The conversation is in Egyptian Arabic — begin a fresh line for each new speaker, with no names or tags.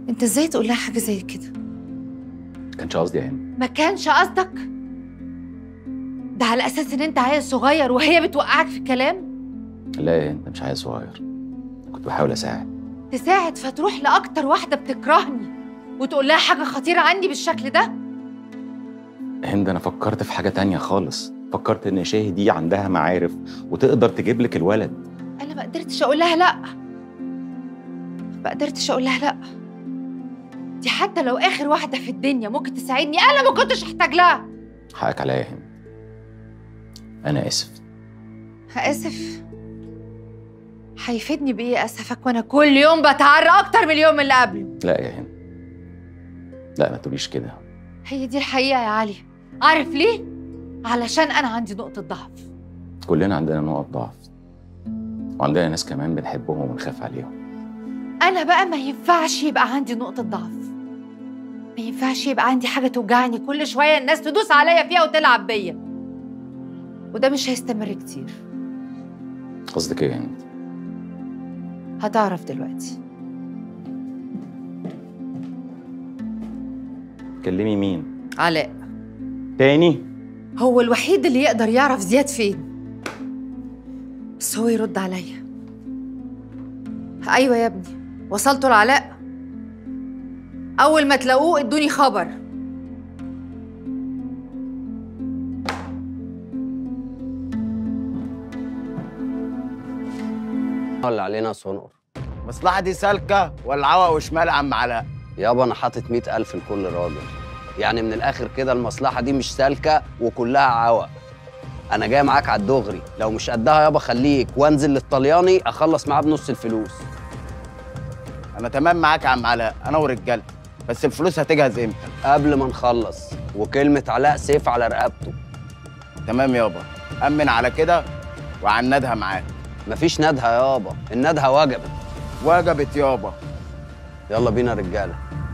انت ازاي تقول لها حاجه زي كده
كانش قصدي يا هند
ما كانش قصدك ده على اساس ان انت عيل صغير وهي بتوقعك في الكلام
لا يا هند مش عيل صغير كنت بحاول اساعد
تساعد فتروح لاكتر واحده بتكرهني وتقول لها حاجه خطيره عني بالشكل ده
هند انا فكرت في حاجه تانية خالص فكرت ان شاهي دي عندها معارف وتقدر تجيب لك الولد
انا ما قدرتش اقول لها لا ما قدرتش اقول لها لا دي حتى لو اخر واحده في الدنيا ممكن تساعدني انا ما كنتش احتاج لها
حقك عليا يا هند انا اسف
اسف هيفيدني بايه اسفك وانا كل يوم بتعرى اكتر من اليوم اللي قبله
لا يا هند لا ما تقوليش كده
هي دي الحقيقه يا علي عارف ليه علشان انا عندي نقطه ضعف
كلنا عندنا نقط ضعف وعندنا ناس كمان بنحبهم وبنخاف عليهم
انا بقى ما ينفعش يبقى عندي نقطه ضعف ما ينفعش يبقى عندي حاجه توجعني كل شويه الناس تدوس عليا فيها وتلعب بيا وده مش هيستمر كتير
قصدك ايه يا هند
هتعرف دلوقتي
تكلمي مين
علاء
تاني
هو الوحيد اللي يقدر يعرف زياد فين بس هو يرد عليا ايوه يا ابني وصلتوا لعلاء اول ما تلاقوه ادوني خبر
اللي علينا صنقر
المصلحة دي سالكة ولا عوق وشمال يا عم علاء؟
يابا انا حاطط مئة ألف لكل راجل يعني من الآخر كده المصلحة دي مش سالكة وكلها عوق أنا جاي معاك على الدغري لو مش قدها يابا خليك وانزل للطلياني أخلص معاه بنص الفلوس
أنا تمام معاك يا عم علاء أنا ورجالتي بس الفلوس هتجهز إمتى؟
قبل ما نخلص وكلمة علاء سيف على رقبته
تمام يابا أمن على كده وعندها معاك
مفيش ندهة يابا الندهة وجبت
وجبت يابا
يلا بينا رجالة